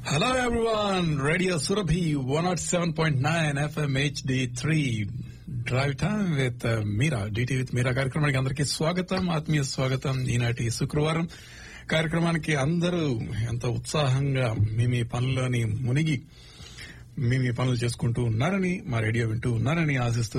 Hello everyone, Radio Surabhi 107.9 FM HD3 drive time with Meera DT with Meera కార్యక్రమానికి అందరికీ స్వాగతం ఆత్మీయ స్వాగతం ఈనాటి శుక్రవారం కార్యక్రమానికి అందరూ ఎంత ఉత్సాహంగా మీ మీ పనులని మునిగి మీ మీ పనులు చేసుకుంటూ ఉన్నారని మా రేడియో వింటూ ఉన్నారని ఆశిస్తూ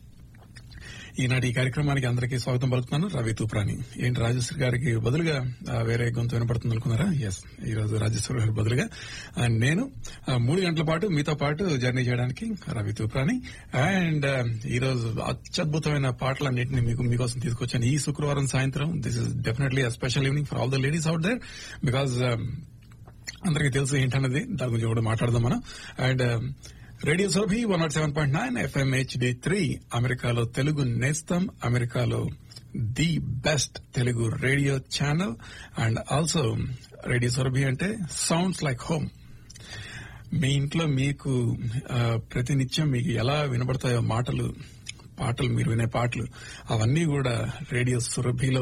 ఈనాటి ఈ కార్యక్రమానికి అందరికీ స్వాగతం పలుకుతున్నాను రవి తూప్రాని ఏంటి రాజేశ్వరి గారికి బదులుగా ఆ, వేరే గొంతు వినపడుతుంది అనుకున్నారా ఎస్ ఈ రోజు రాజేశ్వరి గారికి బదులుగా ఆ, నేను ఆ, మూడు గంటల పాటు మీతో పాటు జర్నీ చేయడానికి రవి తూప్రాని అండ్ ఈ రోజు అత్యద్భుతమైన పాటలన్నింటినీ మీకు మీకోసం తీసుకొచ్చాను ఈ శుక్రవారం సాయంత్రం this is definitely special evening for all the ladies out there because అందరికీ తెలుసు ఏంటన్నది దాని గురించి కూడా మాట్లాడదాం మనం and radio Surabhi one naught seven point nine FM HD three అమెరికాలో తెలుగు నేస్తం అమెరికాలో the best Telugu radio channel and also radio Surabhi అంటే సౌండ్స్ లైక్ హోమ్ మీ ఇంట్లో మీకు ఆ, ప్రతినిత్యం మీకు ఎలా వినబడతాయో మాటలు పాటలు మీరు వినే పాటలు అవన్నీ కూడా రేడియో సురభిలో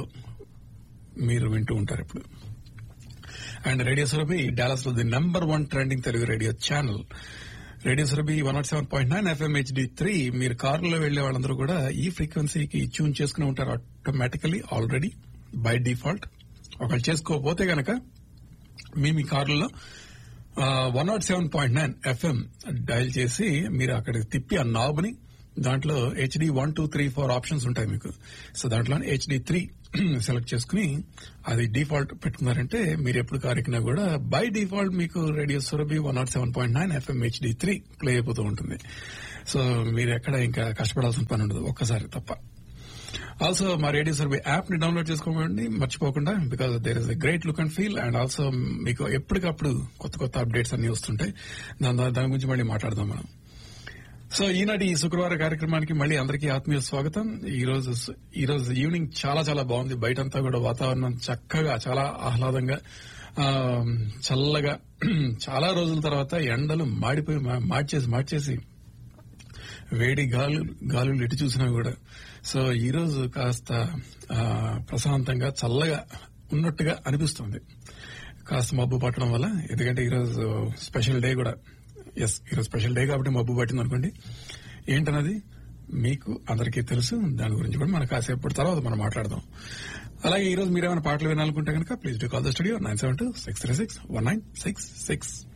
మీరు వింటూ ఉంటారు ఇప్పుడు అండ్ రేడియో సురభి డాలస్ లో the number one trending Telugu radio channel radio Surabhi one naught seven point nine FM HD three మీరు కారులో వెళ్లే వాళ్ళందరూ కూడా ఈ ఫ్రీక్వెన్సీకి ట్యూన్ చేసుకుని ఉంటారు ఆటోమేటికలీ ఆల్రెడీ బై డిఫాల్ట్ ఒకళ్ళు చేసుకోకపోతే గనక మీ మీ కారులో one naught seven point nine FM dial చేసి మీరు అక్కడికి తిప్పి ఆ నాబ్ని దాంట్లో HD one two three four options ఉంటాయి మీకు సో దాంట్లో హెచ్డి త్రీ సెలెక్ట్ చేసుకుని అది డిఫాల్ట్ పెట్టుకున్నారంటే మీరు ఎప్పుడు కారెక్కినా కూడా బై డిఫాల్ట్ మీకు radio Surabhi one naught seven point nine FM HD three play అయిపోతూ ఉంటుంది సో మీరు ఎక్కడ ఇంకా కష్టపడాల్సిన పని ఉండదు ఒక్కసారి తప్ప ఆల్సో మా రేడియో సర్వే యాప్ ని డౌన్లోడ్ చేసుకోకండి మర్చిపోకుండా because there is a great look and feel and also మీకు ఎప్పటికప్పుడు కొత్త కొత్త అప్డేట్స్ అన్ని వస్తుంటాయి దాని దాని గురించి మళ్ళీ మాట్లాడదాం మనం సో ఈనాటి ఈ శుక్రవారం కార్యక్రమానికి మళ్ళీ అందరికీ ఆత్మీయ స్వాగతం ఈ రోజు ఈ రోజు ఈవినింగ్ చాలా చాలా బాగుంది బయటంతా కూడా వాతావరణం చక్కగా చాలా ఆహ్లాదంగా ఆ, చల్లగా చాలా రోజుల తర్వాత ఎండలు మాడిపోయి మా- మార్చేసి మార్చేసి వేడి గాలు గాలులు ఎటు చూసినా కూడా సో ఈ రోజు కాస్త ఆ, ప్రశాంతంగా చల్లగా ఉన్నట్టుగా అనిపిస్తుంది కాస్త మబ్బు పట్టడం వల్ల ఎందుకంటే ఈరోజు స్పెషల్ డే కూడా ఎస్ ఈరోజు స్పెషల్ డే కాబట్టి మబ్బు పట్టింది అనుకోండి ఏంటన్నది మీకు అందరికీ తెలుసు దాని గురించి కూడా మనం కాసేపటి తర్వాత మనం మాట్లాడదాం అలాగే ఈ రోజు మీరేమైనా పాటలు వినాలనుకుంటే కనుక please do call the studio nine seven two six three six one nine six six